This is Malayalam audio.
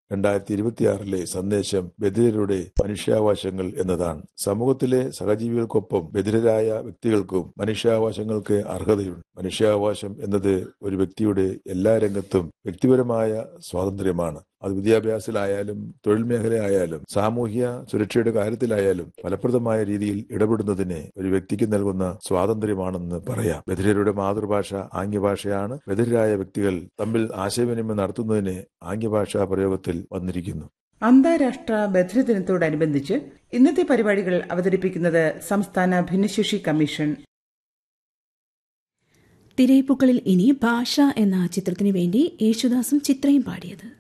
രണ്ടായിരത്തി ഇരുപത്തിയാറിലെ സന്ദേശം ബധിരരുടെ മനുഷ്യാവകാശങ്ങൾ എന്നതാണ് സമൂഹത്തിലെ സഹജീവികൾക്കൊപ്പം ബധിരരായ വ്യക്തികൾക്കും മനുഷ്യാവകാശങ്ങൾക്ക് അർഹതയുണ്ട് മനുഷ്യാവകാശം എന്നത് ഒരു വ്യക്തിയുടെ എല്ലാ രംഗത്തും വ്യക്തിപരമായ സ്വാതന്ത്ര്യമാണ് അത് വിദ്യാഭ്യാസത്തിലായാലും തൊഴിൽ മേഖലയായാലും സാമൂഹ്യ സുരക്ഷയുടെ കാര്യത്തിലായാലും ഫലപ്രദമായ രീതിയിൽ ഇടപെടുന്നതിന് ഒരു വ്യക്തിക്ക് നൽകുന്ന സ്വാതന്ത്ര്യമാണെന്ന് പറയാം ബധിരരുടെ മാതൃഭാഷ ആംഗ്യഭാഷയാണ് ബധിരരായ വ്യക്തികൾ തമ്മിൽ ആശയവിനിമയം നടത്തുന്നതിന് ആംഗ്യഭാഷാ പ്രയോഗത്തിൽ വന്നിരിക്കുന്നു അന്താരാഷ്ട്ര ബധിര ദിനത്തോടനുബന്ധിച്ച് ഇന്നത്തെ പരിപാടികൾ അവതരിപ്പിക്കുന്നത് സംസ്ഥാന ഭിന്നശേഷി കമ്മീഷൻ തിരയിപ്പുകളിൽ ഇനി ഭാഷ എന്ന ചിത്രത്തിനു വേണ്ടി യേശുദാസും ചിത്രയും പാടിയത്